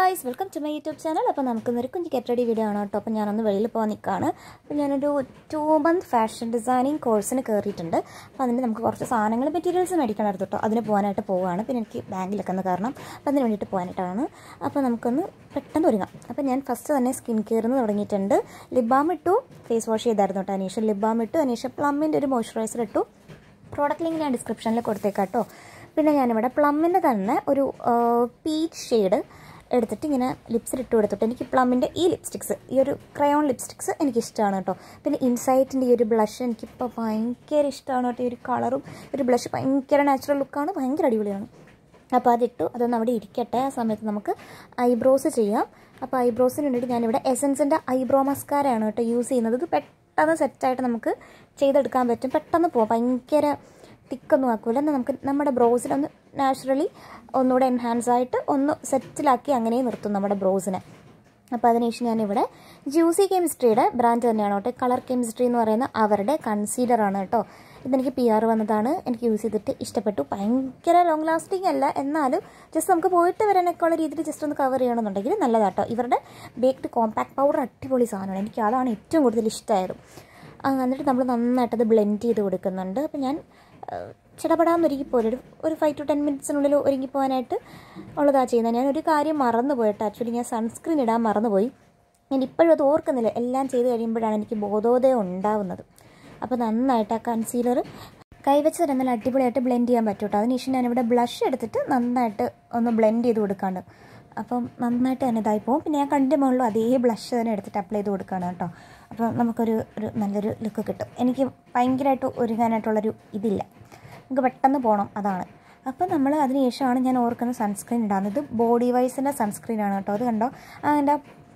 guys welcome to my YouTube channel അപ്പോൾ നമുക്കിന്നൊരു കുഞ്ഞ് ഗെറ്റ് റെഡി വീഡിയോ ആണ് കേട്ടോ അപ്പോൾ ഞാനൊന്ന് വെളിയിൽ പോകാൻ നിൽക്കുകയാണ് അപ്പോൾ ഞാനൊരു ടു മന്ത് ഫാഷൻ ഡിസൈനിങ് കോഴ്സിന് കയറിയിട്ടുണ്ട് അപ്പോൾ അതിന് നമുക്ക് കുറച്ച് സാധനങ്ങൾ മെറ്റീരിയൽസ് മേടിക്കണമായിരുന്നു കേട്ടോ അതിന് പോകാനായിട്ട് പോവുകയാണ് പിന്നെ എനിക്ക് ബാങ്കിലൊക്കെ ഒന്ന് കാരണം അപ്പോൾ അതിന് വേണ്ടിയിട്ട് പോകാനായിട്ടാണ് അപ്പോൾ നമുക്കൊന്ന് പെട്ടെന്ന് ഒരുങ്ങാം അപ്പോൾ ഞാൻ ഫസ്റ്റ് തന്നെ സ്കിൻ കെയറിന്ന് തുടങ്ങിയിട്ടുണ്ട് ലിബാം ഇട്ടു ഫേസ് വാഷ് ചെയ്തായിരുന്നു കേട്ടോ അനീഷ ലിബാം ഇട്ടു അനീഷ പ്ലമ്മിൻ്റെ ഒരു മോയ്സ്ചറൈസർ ഇട്ടു പ്രോഡക്റ്റ് ലിങ്ക് ഞാൻ ഡിസ്ക്രിപ്ഷനിൽ കൊടുത്തേക്കാം കേട്ടോ പിന്നെ ഞാനിവിടെ പ്ലമ്മിൻ്റെ തന്നെ ഒരു പീച്ച് ഷെയ്ഡ് എടുത്തിട്ട് ഇങ്ങനെ ലിപ്സിൽ ഇട്ട് കൊടുത്തിട്ട് എനിക്ക് പ്ലമ്മിൻ്റെ ഈ ലിപ്സ്റ്റിക്സ് ഈ ഒരു ക്രയോൺ ലിപ്സ്റ്റിക്സ് എനിക്ക് ഇഷ്ടമാണ് കേട്ടോ പിന്നെ ഇൻസൈറ്റിൻ്റെ ഈ ഒരു ബ്ലഷ് എനിക്കിപ്പോൾ ഭയങ്കര ഇഷ്ടമാണ് കേട്ടോ ഈ ഒരു കളറും ഒരു ബ്ലഷ് ഭയങ്കര നാച്ചുറൽ ലുക്കാണ് ഭയങ്കര അടിപൊളിയാണ് അപ്പോൾ അതിട്ടു അതൊന്ന് അവിടെ ഇരിക്കട്ടെ ആ സമയത്ത് നമുക്ക് ഐബ്രോസ് ചെയ്യാം അപ്പോൾ ഐബ്രോസിന് വേണ്ടിയിട്ട് ഞാനിവിടെ എസൻസിൻ്റെ ഐബ്രോ മസ്കാരയാണ് കേട്ടോ യൂസ് ചെയ്യുന്നത് ഇത് പെട്ടെന്ന് സെറ്റായിട്ട് നമുക്ക് ചെയ്തെടുക്കാൻ പറ്റും പെട്ടെന്ന് പോകാം ഭയങ്കര തിക്കൊന്നും ആക്കൂല എന്നാൽ നമുക്ക് നമ്മുടെ ബ്രോസിനൊന്ന് നാച്ചുറലി ഒന്നുകൂടെ എൻഹാൻസ് ആയിട്ട് ഒന്ന് സെറ്റിലാക്കി അങ്ങനെ നിർത്തും നമ്മുടെ ബ്രോസിനെ അപ്പോൾ അതിനുശേഷം ഞാനിവിടെ ജ്യൂസി കെമിസ്ട്രിയുടെ ബ്രാൻഡ് തന്നെയാണ് കേട്ടോ കളർ കെമിസ്ട്രി എന്ന് പറയുന്ന അവരുടെ കൺസീലറാണ് കേട്ടോ ഇതെനിക്ക് പി ആർ വന്നതാണ് എനിക്ക് യൂസ് ചെയ്തിട്ട് ഇഷ്ടപ്പെട്ടു ഭയങ്കര ലോങ് ലാസ്റ്റിംഗ് അല്ല എന്നാലും ജസ്റ്റ് നമുക്ക് പോയിട്ട് വരാനൊക്കെ ഉള്ള രീതിയിൽ ജസ്റ്റ് ഒന്ന് കവർ ചെയ്യണമെന്നുണ്ടെങ്കിൽ നല്ലതാട്ടോ ഇവരുടെ ബേക്ക്ഡ് കോമ്പാക്ട് പൗഡർ അടിപൊളി സാധനമാണ് എനിക്ക് അതാണ് ഏറ്റവും കൂടുതൽ ഇഷ്ടമായത് എന്നിട്ട് നമ്മൾ നന്നായിട്ടത് ബ്ലെൻഡ് ചെയ്ത് കൊടുക്കുന്നുണ്ട് അപ്പോൾ ഞാൻ ചിടപെടാൻ ഒരുങ്ങിപ്പോലെ ഒരു ഒരു ഫൈവ് ടു ടെൻ മിനിറ്റ്സിനുള്ളിൽ ഒരുങ്ങി പോകാനായിട്ട് ഉള്ളതാ ചെയ്യുന്നത് ഞാൻ ഒരു കാര്യം മറന്നു പോയിട്ട് ആക്ച്വലി ഞാൻ സൺസ്ക്രീൻ ഇടാൻ മറന്നുപോയി ഞാൻ ഇപ്പോഴും അത് ഓർക്കുന്നില്ല എല്ലാം ചെയ്ത് കഴിയുമ്പോഴാണ് എനിക്ക് ബോധോദയം ഉണ്ടാവുന്നത് അപ്പോൾ നന്നായിട്ട് ആ കൺസീലർ കൈവച്ച് തന്നെ നല്ല അടിപൊളിയായിട്ട് ബ്ലെൻഡ് ചെയ്യാൻ പറ്റും കേട്ടോ അതിനുശേഷം ഞാനിവിടെ ബ്ലഷ് എടുത്തിട്ട് നന്നായിട്ട് ഒന്ന് ബ്ലെൻഡ് ചെയ്ത് കൊടുക്കാണ്ട് അപ്പം നന്നായിട്ട് തന്നെ ഇതായി പോകും പിന്നെ ഞാൻ കണ്ടിൻ്റെ മുകളിലും അതേ ബ്ലഷ് തന്നെ എടുത്തിട്ട് അപ്ലൈ ചെയ്ത് കൊടുക്കുകയാണ് കേട്ടോ അപ്പോൾ നമുക്കൊരു ഒരു നല്ലൊരു ലുക്ക് കിട്ടും എനിക്ക് ഭയങ്കരമായിട്ട് ഒരുങ്ങാനായിട്ടുള്ളൊരു ഇതില്ല നമുക്ക് പെട്ടെന്ന് പോകണം അതാണ് അപ്പോൾ നമ്മൾ അതിന് ശേഷമാണ് ഞാൻ ഓർക്കുന്ന സൺസ്ക്രീൻ ഇടാവുന്നത് ഇത് ബോഡി വൈസിൻ്റെ സൺസ്ക്രീനാണ് കേട്ടോ അത് കണ്ടോ അതിൻ്റെ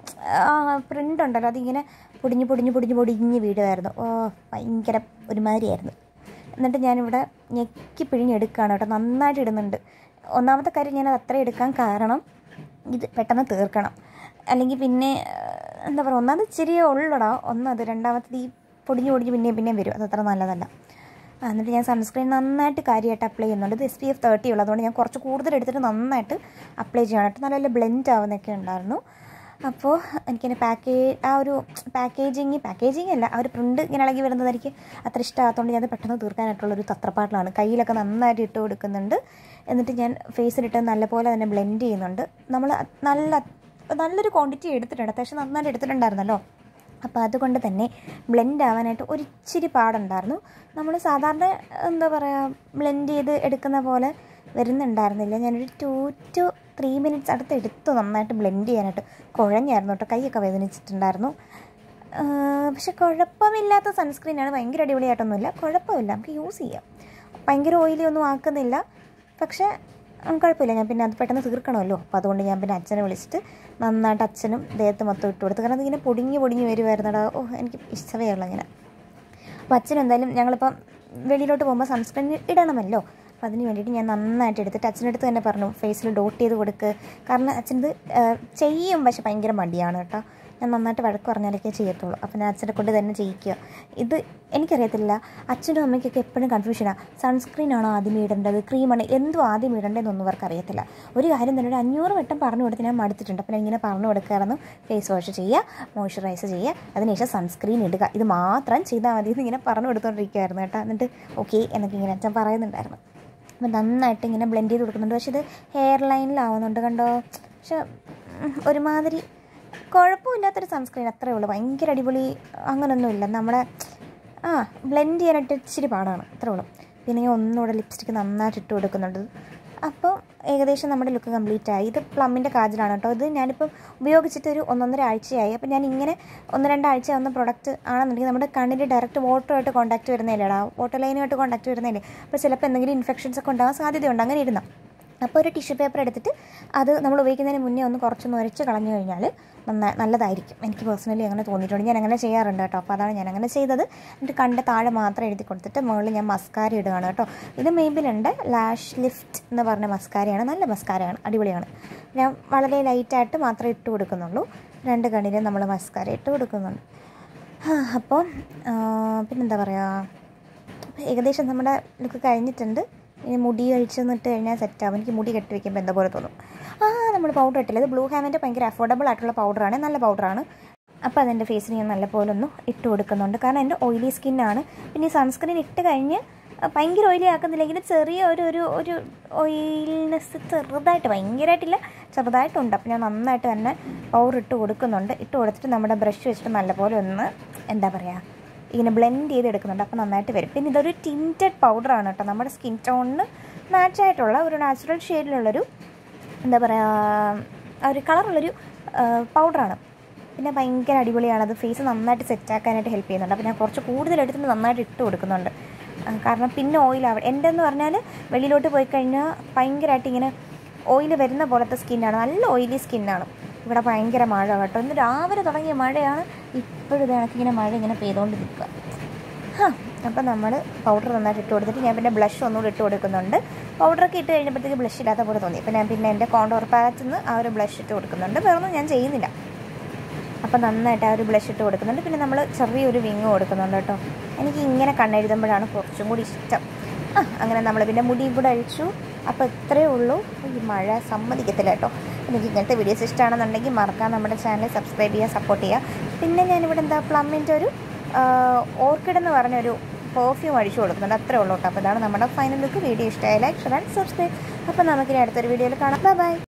പ്രിൻ്റ് ഉണ്ടല്ലോ അതിങ്ങനെ പൊടിഞ്ഞ് പൊടിഞ്ഞ് പൊടിഞ്ഞ് പൊടിഞ്ഞ് വീടുമായിരുന്നു ഓ ഭയങ്കര ഒരുമാതിരിയായിരുന്നു എന്നിട്ട് ഞാനിവിടെ ഞെക്കി പിഴിഞ്ഞെടുക്കുകയാണ് കേട്ടോ നന്നായിട്ട് ഇടുന്നുണ്ട് ഒന്നാമത്തെ കാര്യം ഞാനത് അത്ര എടുക്കാൻ കാരണം ഇത് പെട്ടെന്ന് തീർക്കണം അല്ലെങ്കിൽ പിന്നെ എന്താ പറയുക ഒന്നാമത് ഇച്ചിരിയേ ഉള്ളൂടാ ഒന്നത് രണ്ടാമത്തത് ഈ പൊടിഞ്ഞ് പൊടിഞ്ഞ് പിന്നെയും പിന്നെയും വരും അത് അത്ര നല്ലതല്ല എന്നിട്ട് ഞാൻ സൺസ്ക്രീൻ നന്നായിട്ട് കാര്യമായിട്ട് അപ്ലൈ ചെയ്യുന്നുണ്ട് ഇത് എസ് പി എഫ് തേർട്ടി ഉള്ളത് അതുകൊണ്ട് ഞാൻ കുറച്ച് കൂടുതൽ എടുത്തിട്ട് നന്നായിട്ട് അപ്ലൈ ചെയ്യണം നല്ല നല്ല ബ്ലെൻഡ് ആവുന്നൊക്കെ ഉണ്ടായിരുന്നു അപ്പോൾ എനിക്കിങ്ങനെ പാക്കേജ് ആ ഒരു പാക്കേജിങ് പാക്കേജിങ് അല്ല ആ ഒരു പ്രിൻ്റ് ഇങ്ങനെ ഇളകി വരുന്നത് എനിക്ക് അത്ര ഇഷ്ടമാകത്തോണ്ട് ഞാൻ പെട്ടെന്ന് തീർക്കാനായിട്ടുള്ളൊരു തത്രപ്പാട്ടിലാണ് കയ്യിലൊക്കെ നന്നായിട്ട് ഇട്ട് കൊടുക്കുന്നുണ്ട് എന്നിട്ട് ഞാൻ ഫേസിലിട്ട് നല്ലപോലെ തന്നെ ബ്ലെൻഡ് ചെയ്യുന്നുണ്ട് നമ്മൾ നല്ല നല്ലൊരു ക്വാണ്ടിറ്റി എടുത്തിട്ടുണ്ട് അത്യാവശ്യം നന്നായിട്ട് എടുത്തിട്ടുണ്ടായിരുന്നല്ലോ അപ്പോൾ അതുകൊണ്ട് തന്നെ ബ്ലെൻഡ് ആവാനായിട്ട് ഒരിച്ചിരി പാടുണ്ടായിരുന്നു നമ്മൾ സാധാരണ എന്താ പറയുക ബ്ലെൻഡ് ചെയ്ത് എടുക്കുന്ന പോലെ വരുന്നുണ്ടായിരുന്നില്ല ഞാനൊരു ടു ടു ത്രീ മിനിറ്റ്സ് അടുത്ത് എടുത്തു നന്നായിട്ട് ബ്ലെൻഡ് ചെയ്യാനായിട്ട് കുഴഞ്ഞായിരുന്നു കേട്ടോ കൈയൊക്കെ വേദനിച്ചിട്ടുണ്ടായിരുന്നു പക്ഷെ കുഴപ്പമില്ലാത്ത സൺസ്ക്രീനാണ് ഭയങ്കര അടിപൊളിയായിട്ടൊന്നുമില്ല കുഴപ്പമില്ല നമുക്ക് യൂസ് ചെയ്യാം ഭയങ്കര ഓയിലി ഒന്നും ആക്കുന്നില്ല പക്ഷേ കുഴപ്പമില്ല ഞാൻ പിന്നെ അത് പെട്ടെന്ന് തീർക്കണമല്ലോ അപ്പോൾ അതുകൊണ്ട് ഞാൻ പിന്നെ അച്ഛനെ വിളിച്ചിട്ട് നന്നായിട്ട് അച്ഛനും ദേഹത്ത് മൊത്തം ഇട്ട് കൊടുത്തു കാരണം അതിങ്ങനെ പൊടിഞ്ഞ് പൊടിഞ്ഞ് വരുമായിരുന്നടാ ഓ എനിക്ക് ഇഷ്ടമേ ഉള്ളൂ ഇങ്ങനെ അപ്പോൾ അച്ഛൻ എന്തായാലും ഞങ്ങളിപ്പം വെളിയിലോട്ട് പോകുമ്പോൾ സൺസ്ക്രീൻ ഇടണമല്ലോ അപ്പോൾ അതിന് വേണ്ടിയിട്ട് ഞാൻ നന്നായിട്ട് എടുത്തിട്ട് അച്ഛനടുത്ത് തന്നെ പറഞ്ഞു ഫേസിൽ ഡോട്ട് ചെയ്ത് കൊടുക്ക് കാരണം അച്ഛനത് ചെയ്യും പക്ഷെ ഭയങ്കര മടിയാണ് കേട്ടോ ഞാൻ നന്നായിട്ട് വഴക്ക് പറഞ്ഞാലൊക്കെ ചെയ്യത്തുള്ളൂ അപ്പോൾ ഞാൻ അച്ഛനെ കൊണ്ട് തന്നെ ചെയ്യിക്കുക ഇത് എനിക്കറിയത്തില്ല അച്ഛനും അമ്മയ്ക്കൊക്കെ എപ്പോഴും കൺഫ്യൂഷനാണ് സൺസ്ക്രീൻ ആണോ ആദ്യം ഇടേണ്ടത് ക്രീമാണ് എന്തോ ആദ്യം ഇടേണ്ടതെന്നൊന്നും അവർക്ക് അറിയത്തില്ല ഒരു കാര്യം തന്നെ ഒരു അഞ്ഞൂറ് വട്ടം പറഞ്ഞു കൊടുത്ത് ഞാൻ മടുത്തിട്ടുണ്ട് അപ്പോൾ ഞാൻ ഇങ്ങനെ പറഞ്ഞു കൊടുക്കാറുണ്ട് ഫേസ് വാഷ് ചെയ്യുക മോയ്സ്ചറൈസ് ചെയ്യുക അതിനുശേഷം സൺസ്ക്രീൻ ഇടുക ഇത് മാത്രം ചെയ്താൽ മതി എന്ന് ഇങ്ങനെ പറഞ്ഞു കൊടുത്തുകൊണ്ടിരിക്കുകയായിരുന്നു കേട്ടോ എന്നിട്ട് ഓക്കെ എന്നൊക്കെ ഇങ്ങനെ അച്ഛൻ പറയുന്നുണ്ടായിരുന്നു അപ്പോൾ നന്നായിട്ട് ഇങ്ങനെ ബ്ലെൻഡ് ചെയ്ത് കൊടുക്കുന്നുണ്ട് പക്ഷെ ഇത് ഹെയർ ലൈനിലാവുന്നുണ്ട് കണ്ടോ പക്ഷെ ഒരുമാതിരി കുഴപ്പമില്ലാത്തൊരു സൺസ്ക്രീൻ അത്രയേ ഉള്ളൂ ഭയങ്കര അടിപൊളി അങ്ങനൊന്നുമില്ല നമ്മുടെ ആ ബ്ലെൻഡ് ചെയ്യാനായിട്ട് ഇച്ചിരി പാടാണ് അത്രേ ഉള്ളൂ പിന്നെ ഞാൻ ഒന്നുകൂടെ ലിപ്സ്റ്റിക്ക് നന്നായിട്ട് ഇട്ട് കൊടുക്കുന്നുണ്ട് അപ്പോൾ ഏകദേശം നമ്മുടെ ലുക്ക് കംപ്ലീറ്റ് ആയി ഇത് പ്ലമ്മിൻ്റെ കാജലാണ് കേട്ടോ ഇത് ഞാനിപ്പം ഉപയോഗിച്ചിട്ട് ഒരു ഒന്നൊന്നര ആഴ്ചയായി അപ്പോൾ ഞാൻ ഇങ്ങനെ ഒന്ന് രണ്ടാഴ്ച വന്ന പ്രൊഡക്റ്റ് ആണെന്നുണ്ടെങ്കിൽ നമ്മുടെ കണ്ണിൻ്റെ ഡയറക്റ്റ് വാട്ടറുമായിട്ട് കോൺടാക്റ്റ് വരുന്നില്ലേടാ വാട്ടർ ലൈനുമായിട്ട് കോൺടാക്റ്റ് വരുന്നില്ലേ അപ്പോൾ ചിലപ്പോൾ എന്തെങ്കിലും ഇൻഫെക്ഷൻസ് ഒക്കെ ഉണ്ടാകാൻ സാധ്യതയുണ്ട് അങ്ങനെ ഇരുന്ന അപ്പോൾ ഒരു ടിഷ്യൂ പേപ്പർ എടുത്തിട്ട് അത് നമ്മൾ ഉപയോഗിക്കുന്നതിന് മുന്നേ ഒന്ന് കുറച്ചൊന്ന് ഉരച്ച് കളഞ്ഞു കഴിഞ്ഞാൽ നന്നായി നല്ലതായിരിക്കും എനിക്ക് പേഴ്സണലി അങ്ങനെ തോന്നിയിട്ടുണ്ട് ഞാൻ അങ്ങനെ ചെയ്യാറുണ്ട് കേട്ടോ അപ്പോൾ അതാണ് ഞാൻ അങ്ങനെ ചെയ്തത് എന്നിട്ട് കണ്ട താഴെ മാത്രം എഴുതി കൊടുത്തിട്ട് മുകളിൽ ഞാൻ മസ്കാര ഇടുകയാണ് കേട്ടോ ഇത് മെയ്ബിലുണ്ട് ലാഷ് ലിഫ്റ്റ് എന്ന് പറഞ്ഞ മസ്കാരയാണ് നല്ല മസ്കാരയാണ് അടിപൊളിയാണ് ഞാൻ വളരെ ലൈറ്റായിട്ട് മാത്രമേ ഇട്ട് കൊടുക്കുന്നുള്ളൂ രണ്ട് കണ്ണിലും നമ്മൾ മസ്കാര ഇട്ട് കൊടുക്കുന്നുണ്ട് അപ്പോൾ പിന്നെന്താ പറയുക ഏകദേശം നമ്മുടെ ലുക്ക് കഴിഞ്ഞിട്ടുണ്ട് ഇനി മുടി കഴിച്ച് നിന്നിട്ട് കഴിഞ്ഞാൽ സെറ്റാവും എനിക്ക് മുടി കെട്ടി വെക്കുമ്പോൾ എന്താ പോലെ തോന്നും ആ നമ്മൾ പൗഡർ ഇട്ടില്ല ഇത് ബ്ലൂ ഹാമിൻ്റെ ഭയങ്കര അഫോർഡബിൾ ആയിട്ടുള്ള പൗഡറാണ് നല്ല പൗഡറാണ് അപ്പോൾ അതെൻ്റെ ഫേസിന് ഞാൻ നല്ലപോലെ ഒന്ന് ഇട്ട് കൊടുക്കുന്നുണ്ട് കാരണം എൻ്റെ ഓയിലി സ്കിന്നാണ് പിന്നെ ഈ സൺസ്ക്രീൻ ഇട്ട് കഴിഞ്ഞ് ഭയങ്കര ഓയിലി ആക്കുന്നില്ലെങ്കിലും ചെറിയ ഒരു ഒരു ഒരു ഓയിൽനെസ് ചെറുതായിട്ട് ഭയങ്കരമായിട്ടില്ല ചെറുതായിട്ടുണ്ട് അപ്പോൾ ഞാൻ നന്നായിട്ട് തന്നെ പൗഡർ ഇട്ട് കൊടുക്കുന്നുണ്ട് ഇട്ട് കൊടുത്തിട്ട് നമ്മുടെ ബ്രഷ് വെച്ചിട്ട് നല്ലപോലെ ഒന്ന് എന്താ പറയുക ഇങ്ങനെ ബ്ലെൻഡ് ചെയ്ത് എടുക്കുന്നുണ്ട് അപ്പോൾ നന്നായിട്ട് വരും പിന്നെ ഇതൊരു ടിൻറ്റഡ് പൗഡറാണ് കേട്ടോ നമ്മുടെ സ്കിൻ ടോണിന് മാച്ചായിട്ടുള്ള ഒരു നാച്ചുറൽ ഷെയ്ഡിലുള്ളൊരു എന്താ പറയുക ഒരു കളറുള്ളൊരു പൗഡറാണ് പിന്നെ ഭയങ്കര അടിപൊളിയാണ് അത് ഫേസ് നന്നായിട്ട് സെറ്റാക്കാനായിട്ട് ഹെൽപ്പ് ചെയ്യുന്നുണ്ട് അപ്പോൾ ഞാൻ കുറച്ച് കൂടുതൽ എടുത്തിട്ട് നന്നായിട്ട് ഇട്ട് കൊടുക്കുന്നുണ്ട് കാരണം പിന്നെ ഓയിൽ ആവട്ടെ എൻ്റെ എന്ന് പറഞ്ഞാൽ വെളിയിലോട്ട് പോയി കഴിഞ്ഞാൽ ഭയങ്കരമായിട്ട് ഇങ്ങനെ ഓയിൽ വരുന്ന പോലത്തെ സ്കിന്നാണ് നല്ല ഓയിലി സ്കിന്നാണ് ഇവിടെ ഭയങ്കര മഴ കേട്ടോ ഇന്ന് രാവിലെ തുടങ്ങിയ മഴയാണ് ഇപ്പോഴും ഇത് കണക്കിങ്ങനെ മഴ ഇങ്ങനെ പെയ്തുകൊണ്ട് നിൽക്കുക ഹാ അപ്പം നമ്മൾ പൗഡർ നന്നായിട്ട് ഇട്ട് കൊടുത്തിട്ട് ഞാൻ പിന്നെ ബ്ലഷ് ഒന്നുകൂടി ഇട്ട് കൊടുക്കുന്നുണ്ട് പൗഡറൊക്കെ ഇട്ട് കഴിഞ്ഞപ്പോഴത്തേക്ക് ബ്ലഷ് ഇല്ലാത്ത പോലെ തോന്നി അപ്പോൾ ഞാൻ പിന്നെ എൻ്റെ കോണ്ടോർ പാലറ്റിൽ നിന്ന് ആ ഒരു ബ്ലഷ് ഇട്ട് കൊടുക്കുന്നുണ്ട് വേറൊന്നും ഞാൻ ചെയ്യുന്നില്ല അപ്പോൾ നന്നായിട്ട് ആ ഒരു ബ്ലഷ് ഇട്ട് കൊടുക്കുന്നുണ്ട് പിന്നെ നമ്മൾ ചെറിയൊരു വിങ് കൊടുക്കുന്നുണ്ട് കേട്ടോ എനിക്ക് ഇങ്ങനെ കണ്ണെഴുതുമ്പോഴാണ് കുറച്ചും കൂടി ഇഷ്ടം ആ അങ്ങനെ നമ്മൾ പിന്നെ മുടിയും കൂടെ അഴിച്ചു അപ്പോൾ ഇത്രയേ ഉള്ളൂ ഈ മഴ സമ്മതിക്കത്തില്ല കേട്ടോ എനിക്ക് ഇങ്ങനത്തെ വീഡിയോസ് ഇഷ്ടമാണെന്നുണ്ടെങ്കിൽ മറക്കാൻ നമ്മുടെ ചാനൽ സബ്സ്ക്രൈബ് ചെയ്യുക സപ്പോർട്ട് ചെയ്യുക പിന്നെ ഞാനിവിടെ എന്താ പ്ലമ്മിൻ്റെ ഒരു ഓർക്കിഡ് എന്ന് പറഞ്ഞൊരു പെർഫ്യൂം അടിച്ചു കൊടുക്കുന്നുണ്ട് അത്രേ ഉള്ളൂ കേട്ടോ അപ്പോൾ ഇതാണ് നമ്മുടെ ഫൈനൽ ലുക്ക് വീഡിയോ ഇഷ്ടമായ ലൈക്ക് ഷെയർ ആൻഡ് സബ്സ്ക്രൈബ് അപ്പോൾ നമുക്കിനി അടുത്തൊരു വീഡിയോയിൽ കാണാം ബൈ